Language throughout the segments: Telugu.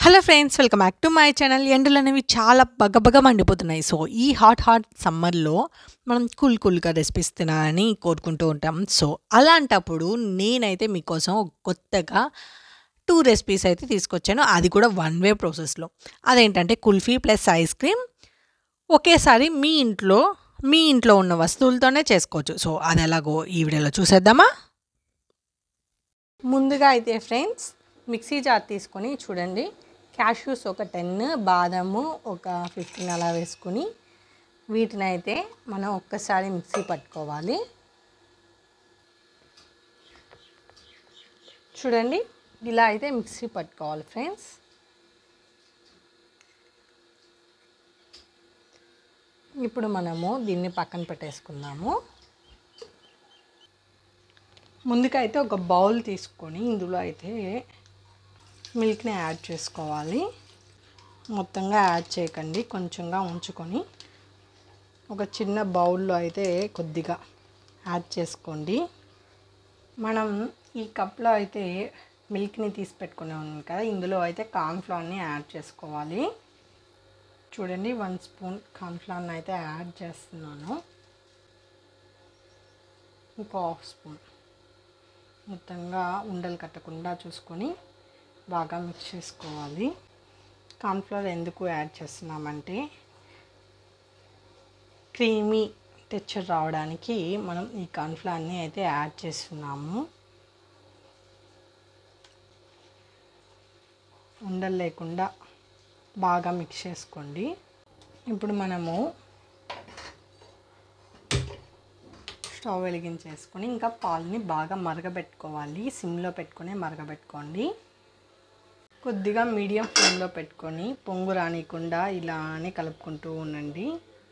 hello friends welcome back to my channel ఎండలు అనేవి చాలా బగబగ మండిపోతున్నాయి సో ఈ హాట్ హాట్ సమ్మర్లో మనం కూల్ కూల్గా రెసిపీస్ తినాలని కోరుకుంటూ ఉంటాం సో అలాంటప్పుడు నేనైతే మీకోసం ఒక కొత్తగా టూ రెసిపీస్ అయితే తీసుకొచ్చాను అది కూడా వన్ వే ప్రాసెస్లో అదేంటంటే కుల్ఫీ ప్లస్ ఐస్ క్రీమ్ ఒకేసారి మీ ఇంట్లో మీ ఇంట్లో ఉన్న వస్తువులతోనే చేసుకోవచ్చు సో అది ఎలాగో ఈ వీడియోలో చూసేద్దామా ముందుగా అయితే ఫ్రెండ్స్ మిక్సీ జార్ తీసుకొని చూడండి క్యాష్యూస్ ఒక టెన్ బాదము ఒక ఫిఫ్టీన్ అలా వేసుకుని వీటిని అయితే మనం ఒక్కసారి మిక్సీ పట్టుకోవాలి చూడండి ఇలా అయితే మిక్సీ పట్టుకోవాలి ఫ్రెండ్స్ ఇప్పుడు మనము దీన్ని పక్కన పెట్టేసుకుందాము ముందుగా అయితే ఒక బౌల్ తీసుకొని ఇందులో అయితే మిల్క్ని యాడ్ చేసుకోవాలి మొత్తంగా యాడ్ చేయకండి కొంచెంగా ఉంచుకొని ఒక చిన్న బౌల్లో అయితే కొద్దిగా యాడ్ చేసుకోండి మనం ఈ కప్లో అయితే మిల్క్ని తీసి పెట్టుకునే ఉన్నాం కదా ఇందులో అయితే కార్న్ఫ్లవర్ని యాడ్ చేసుకోవాలి చూడండి వన్ స్పూన్ కార్న్ఫ్లవర్ని అయితే యాడ్ చేస్తున్నాను ఇంకో హాఫ్ స్పూన్ మొత్తంగా ఉండలు కట్టకుండా చూసుకొని బాగా మిక్స్ చేసుకోవాలి కార్న్ఫ్లవర్ ఎందుకు యాడ్ చేస్తున్నామంటే క్రీమీ టెక్చర్ రావడానికి మనం ఈ కార్న్ఫ్లవర్ని అయితే యాడ్ చేస్తున్నాము ఉండలు లేకుండా బాగా మిక్స్ చేసుకోండి ఇప్పుడు మనము స్టవ్ వెలిగించేసుకొని ఇంకా పాలని బాగా మరగబెట్టుకోవాలి సిమ్లో పెట్టుకొని మరగబెట్టుకోండి కొద్దిగా మీడియం ఫ్లేమ్లో పెట్టుకొని పొంగు రానికుండా ఇలానే కలుపుకుంటూ ఉండండి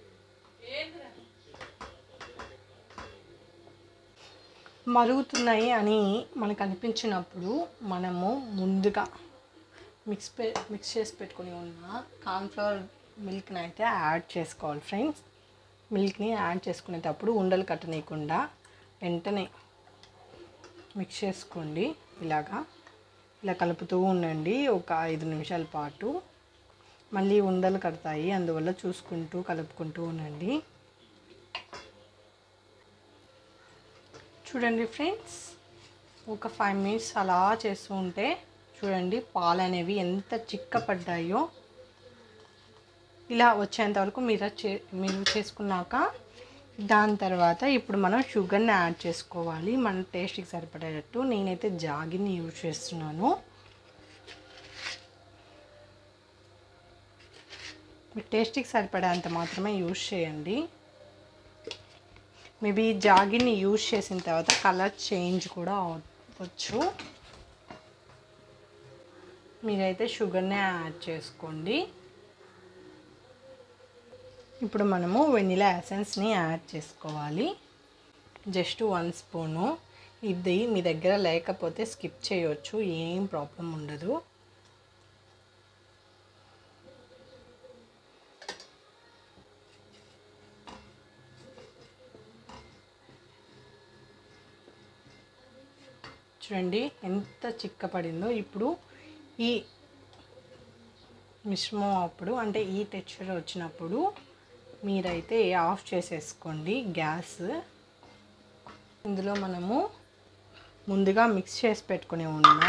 మరుగుతున్నాయి అని మనకు అనిపించినప్పుడు మనము ముందుగా మిక్స్ పె మిక్స్ చేసి పెట్టుకుని ఉన్న కార్న్ఫ్లవర్ మిల్క్ని అయితే యాడ్ చేసుకోవాలి ఫ్రెండ్స్ మిల్క్ని యాడ్ చేసుకునేటప్పుడు ఉండలు కట్టనీయకుండా వెంటనే మిక్స్ చేసుకోండి ఇలాగా ఇలా కలుపుతూ ఉండండి ఒక ఐదు నిమిషాల పాటు మళ్ళీ ఉండలు కడతాయి అందువల్ల చూసుకుంటూ కలుపుకుంటూ ఉండండి చూడండి ఫ్రెండ్స్ ఒక ఫైవ్ మినిట్స్ అలా చేస్తూ ఉంటే చూడండి పాలు అనేవి ఎంత చిక్కపడ్డాయో ఇలా వచ్చేంత వరకు మీరు చే మీరు చేసుకున్నాక దాని తర్వాత ఇప్పుడు మనం షుగర్ని యాడ్ చేసుకోవాలి మన టేస్ట్కి సరిపడేటట్టు నేనైతే జాగిని యూజ్ చేస్తున్నాను మీ టేస్ట్కి సరిపడేంత మాత్రమే యూజ్ చేయండి మేబీ జాగిని యూజ్ చేసిన తర్వాత కలర్ చేంజ్ కూడా అవ్వచ్చు మీరైతే షుగర్నే యాడ్ చేసుకోండి ఇప్పుడు మనము వెనిలా ఎసెన్స్ని యాడ్ చేసుకోవాలి జస్ట్ వన్ స్పూను ఇది మీ దగ్గర లేకపోతే స్కిప్ చేయొచ్చు ఏం ప్రాబ్లం ఉండదు చూడండి ఎంత చిక్కపడిందో ఇప్పుడు ఈ మిశ్రమం అప్పుడు అంటే ఈ టెక్స్చర్ వచ్చినప్పుడు మీరైతే ఆఫ్ చేసేసుకోండి గ్యాస్ ఇందులో మనము ముందుగా మిక్స్ చేసి పెట్టుకుని ఉన్న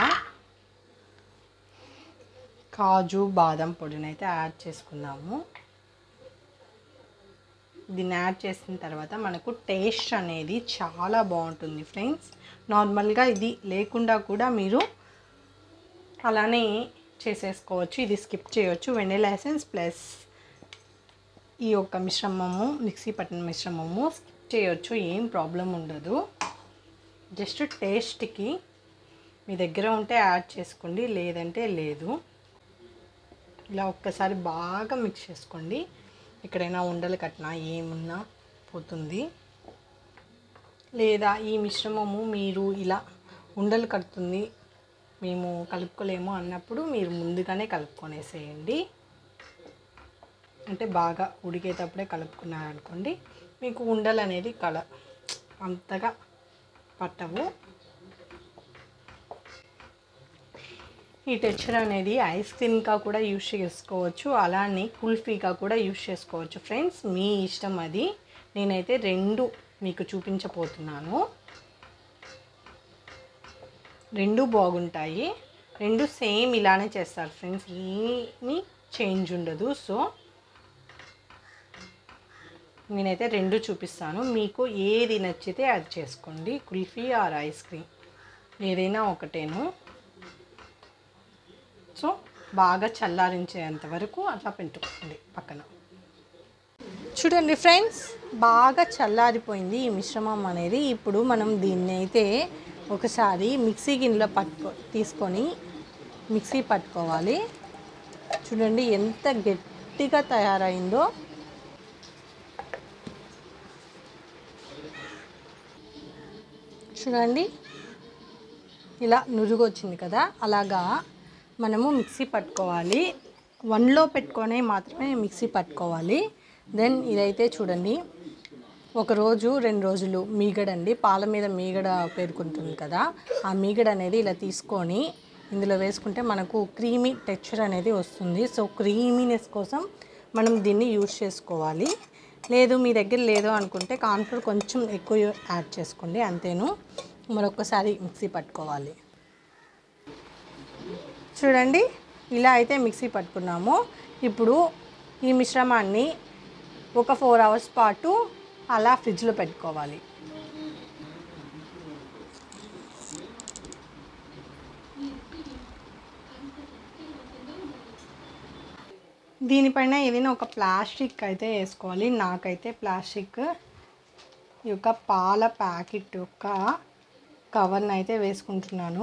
కాజు బాదం పొడిని అయితే యాడ్ చేసుకుందాము దీన్ని యాడ్ చేసిన తర్వాత మనకు టేస్ట్ అనేది చాలా బాగుంటుంది ఫ్రెండ్స్ నార్మల్గా ఇది లేకుండా కూడా మీరు అలానే చేసేసుకోవచ్చు ఇది స్కిప్ చేయవచ్చు వెనిలా ఎసెన్స్ ప్లస్ ఈ యొక్క మిశ్రమము మిక్సీ పట్టిన మిశ్రమము స్కిప్ చేయొచ్చు ఏం ప్రాబ్లం ఉండదు జస్ట్ టేస్ట్కి మీ దగ్గర ఉంటే యాడ్ చేసుకోండి లేదంటే లేదు ఇలా ఒక్కసారి బాగా మిక్స్ చేసుకోండి ఎక్కడైనా ఉండలు కట్టినా ఏమున్నా పోతుంది లేదా ఈ మిశ్రమము మీరు ఇలా ఉండలు కడుతుంది మేము కలుపుకోలేము అన్నప్పుడు మీరు ముందుగానే కలుపుకొనేసేయండి అంటే బాగా ఉడికేటప్పుడే కలుపుకున్నారనుకోండి మీకు ఉండలు అనేది కల అంతగా పట్టవు ఈ టెక్చర్ అనేది ఐస్ క్రీమ్గా కూడా యూస్ చేసుకోవచ్చు అలానే కుల్ఫీగా కూడా యూస్ చేసుకోవచ్చు ఫ్రెండ్స్ మీ ఇష్టం అది నేనైతే రెండు మీకు చూపించబోతున్నాను రెండు బాగుంటాయి రెండు సేమ్ ఇలానే చేస్తారు ఫ్రెండ్స్ ఏమీ చేంజ్ ఉండదు సో నేనైతే రెండు చూపిస్తాను మీకు ఏది నచ్చితే అది చేసుకోండి కుల్ఫీ ఆర్ ఐస్ క్రీమ్ ఏదైనా ఒకటేను సో బాగా చల్లారించేంత వరకు అట్లా పెట్టుకోండి పక్కన చూడండి ఫ్రెండ్స్ బాగా చల్లారిపోయింది ఈ మిశ్రమం అనేది ఇప్పుడు మనం దీన్ని అయితే ఒకసారి మిక్సీ గిన్నెలో పట్టుకో తీసుకొని మిక్సీ పట్టుకోవాలి చూడండి ఎంత గట్టిగా తయారైందో చూడండి ఇలా నురుగు వచ్చింది కదా అలాగా మనము మిక్సీ పట్టుకోవాలి వన్లో పెట్టుకొని మాత్రమే మిక్సీ పట్టుకోవాలి దెన్ ఇదైతే చూడండి ఒక రోజు రెండు రోజులు మీగడండి పాల మీద మీగడ పేరుకుంటుంది కదా ఆ మీగడ అనేది ఇలా తీసుకొని ఇందులో వేసుకుంటే మనకు క్రీమీ టెక్చర్ అనేది వస్తుంది సో క్రీమీనెస్ కోసం మనం దీన్ని యూజ్ చేసుకోవాలి లేదు మీ దగ్గర లేదు అనుకుంటే కార్న్ఫ్లోర్ కొంచెం ఎక్కువ యాడ్ చేసుకోండి అంతేను మరొకసారి మిక్సీ పట్టుకోవాలి చూడండి ఇలా అయితే మిక్సీ పట్టుకున్నాము ఇప్పుడు ఈ మిశ్రమాన్ని ఒక ఫోర్ అవర్స్ పాటు అలా ఫ్రిడ్జ్లో పెట్టుకోవాలి దీనిపైన ఏదైనా ఒక ప్లాస్టిక్ అయితే వేసుకోవాలి నాకైతే ప్లాస్టిక్ ఈ యొక్క పాల ప్యాకెట్ యొక్క కవర్ని అయితే వేసుకుంటున్నాను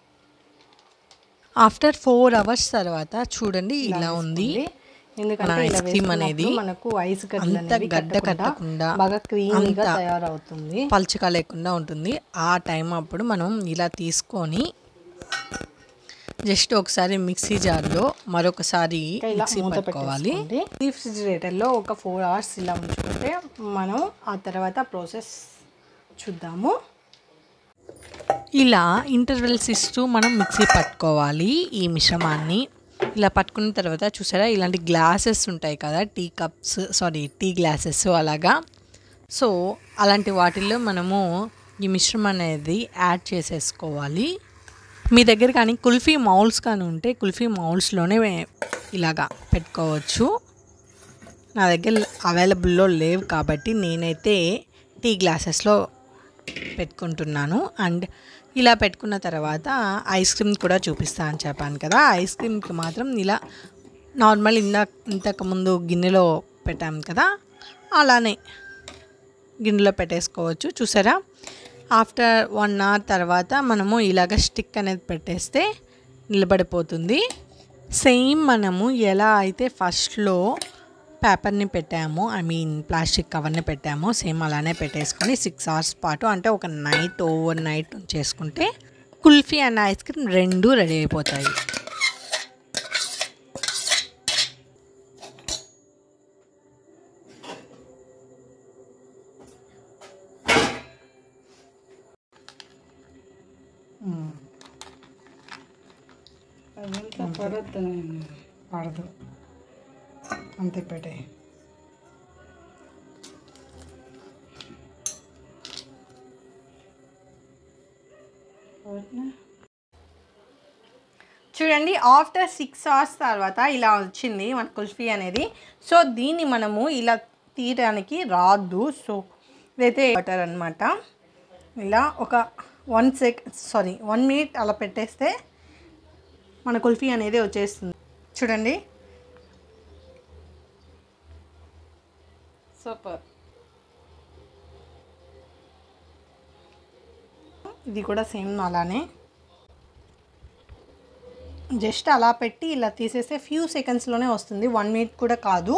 ఆఫ్టర్ ఫోర్ అవర్స్ తర్వాత చూడండి ఇలా ఉంది ఎందుకంటే మన ఇలా ice cream వేసుకున్నప్పుడు అనేది మనకు ఐస్ గడ్డలు అంత అనేవి గడ్డ కట్టకుండా కట్టకుండా బాగా క్రీమీగా అంత తయారవుతుంది పలుచగా లేకుండా ఉంటుంది ఆ టైం అప్పుడు మనం ఇలా తీసుకొని జస్ట్ ఒకసారి మిక్సీ జార్లో మరొకసారి ఇంకా ఇలా మిక్సీ మూత పట్టుకోవాలి పెట్టేసుకోండి రిఫ్రిజిరేటర్లో ఒక ఫోర్ అవర్స్ ఇలా ఉంచుకుంటే మనం ఆ తర్వాత ప్రాసెస్ చూద్దాము ఇలా ఇంటర్వెల్స్ ఇస్తూ మనం మిక్సీ పట్టుకోవాలి ఈ మిశ్రమాన్ని ఇలా పట్టుకున్న తర్వాత చూసారా ఇలాంటి గ్లాసెస్ ఉంటాయి కదా tea cups sorry tea glasses అలాగా సో అలాంటి వాటిల్లో మనము ఈ మిశ్రమం అనేది యాడ్ చేసేసుకోవాలి మీ దగ్గర కానీ కుల్ఫీ మౌల్స్ కానీ ఉంటే కుల్ఫీ మౌల్స్లోనే ఇలాగా పెట్టుకోవచ్చు నా దగ్గర అవైలబుల్లో లేవు కాబట్టి నేనైతే టీ గ్లాసెస్లో పెట్టుకుంటున్నాను అండ్ ఇలా పెట్టుకున్న తర్వాత ఐస్ క్రీమ్ కూడా చూపిస్తా అని చెప్పాను కదా ఐస్ క్రీమ్కి మాత్రం ఇలా నార్మల్ ఇందా ఇంతకుముందు గిన్నెలో పెట్టాం కదా అలానే గిన్నెలో పెట్టేసుకోవచ్చు చూసారా ఆఫ్టర్ వన్ అవర్ తర్వాత మనము ఇలాగ స్టిక్ అనేది పెట్టేస్తే నిలబడిపోతుంది సేమ్ మనము ఎలా అయితే ఫస్ట్లో పేపర్ని పెట్టామో ఐ మీన్ ప్లాస్టిక్ కవర్ని పెట్టామో సేమ్ అలానే పెట్టేసుకొని సిక్స్ అవర్స్ పాటు అంటే ఒక నైట్ ఓవర్ నైట్ చేసుకుంటే కుల్ఫీ అండ్ ఐస్ క్రీమ్ రెండు రెడీ అయిపోతాయి అదంతా పడద్దు పడదు అంతే పెట్టే చూడండి ఆఫ్టర్ సిక్స్ అవర్స్ తర్వాత ఇలా వచ్చింది మన కుల్ఫీ అనేది సో దీన్ని మనము ఇలా తీయడానికి రాదు సో ఇదైతే వాటర్ అనమాట ఇలా ఒక one sec sorry one minute అలా పెట్టేస్తే మన కుల్ఫీ అనేది వచ్చేస్తుంది చూడండి సూపర్ ఇది కూడా సేమ్ అలానే జస్ట్ అలా పెట్టి ఇలా తీసేస్తే ఫ్యూ సెకండ్స్లోనే వస్తుంది వన్ మినిట్ కూడా కాదు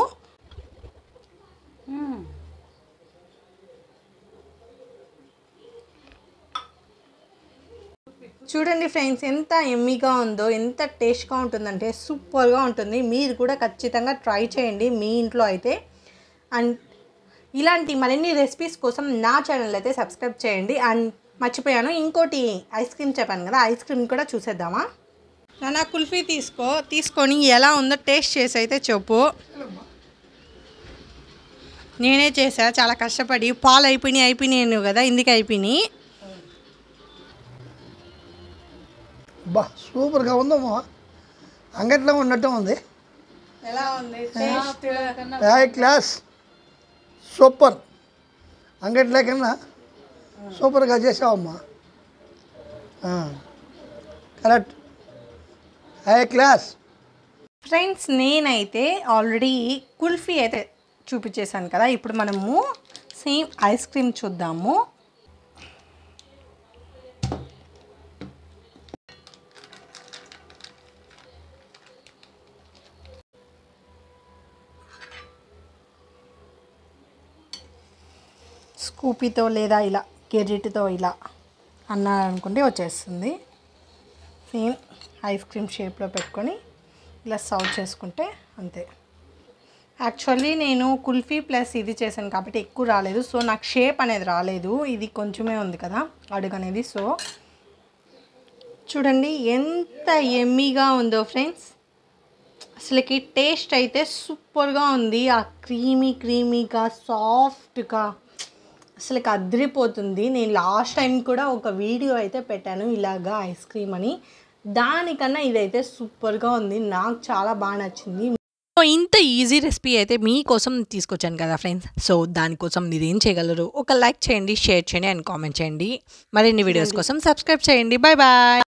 చూడండి ఫ్రెండ్స్ ఎంత ఎమ్మీగా ఉందో ఎంత టేస్ట్గా ఉంటుందంటే సూపర్గా ఉంటుంది మీరు కూడా ఖచ్చితంగా ట్రై చేయండి మీ ఇంట్లో అయితే అండ్ ఇలాంటి మరిన్ని రెసిపీస్ కోసం నా ఛానల్ అయితే సబ్స్క్రైబ్ చేయండి అండ్ మర్చిపోయాను ఇంకోటి ఐస్ క్రీమ్ చెప్పాను కదా ఐస్ క్రీమ్ కూడా చూసేద్దామా నాన్న కుల్ఫీ తీసుకో తీసుకొని ఎలా ఉందో టేస్ట్ చేసి అయితే చెప్పు నేనే చేసా చాలా కష్టపడి పాలు అయిపోయినాయి అయిపోయినాయి అన్నావు కదా ఇందుకే అయిపోయినాయి బా సూపర్గా ఉందమ్మా అంగట్లో ఉన్నట్టు ఉంది ఎలా ఉంది టేస్ట్ హై క్లాస్ సూపర్ అంగట్లో కన్నా సూపర్గా చేసావమ్మా కరెక్ట్ హై క్లాస్ ఫ్రెండ్స్ నేనైతే ఆల్రెడీ కుల్ఫీ అయితే చూపించేశాను కదా ఇప్పుడు మనము సేమ్ ఐస్ క్రీమ్ చూద్దాము స్కూపీతో లేదా ఇలా గెరిటితో ఇలా అన్నారనుకుంటే వచ్చేస్తుంది సేమ్ ఐస్ క్రీమ్ షేప్లో పెట్టుకొని ఇలా సర్వ్ చేసుకుంటే అంతే యాక్చువల్లీ నేను కుల్ఫీ ప్లస్ ఇది చేశాను కాబట్టి ఎక్కువ రాలేదు సో నాకు షేప్ అనేది రాలేదు ఇది కొంచెమే ఉంది కదా అడుగు అనేది సో చూడండి ఎంత ఎమ్మీగా ఉందో ఫ్రెండ్స్ అసలుకి టేస్ట్ అయితే సూపర్గా ఉంది ఆ క్రీమీ క్రీమీగా సాఫ్ట్గా అసలుకి అదిరిపోతుంది నేను లాస్ట్ టైం కూడా ఒక వీడియో అయితే పెట్టాను ఇలాగా ఐస్ క్రీమ్ అని దానికన్నా ఇదైతే సూపర్గా ఉంది నాకు చాలా బాగా నచ్చింది సో ఇంత ఈజీ రెసిపీ అయితే మీకోసం తీసుకొచ్చాను కదా ఫ్రెండ్స్ సో దానికోసం మీరు ఏం చేయగలరు ఒక లైక్ చేయండి షేర్ చేయండి అండ్ కామెంట్ చేయండి మరిన్ని వీడియోస్ కోసం సబ్స్క్రైబ్ చేయండి బాయ్ బాయ్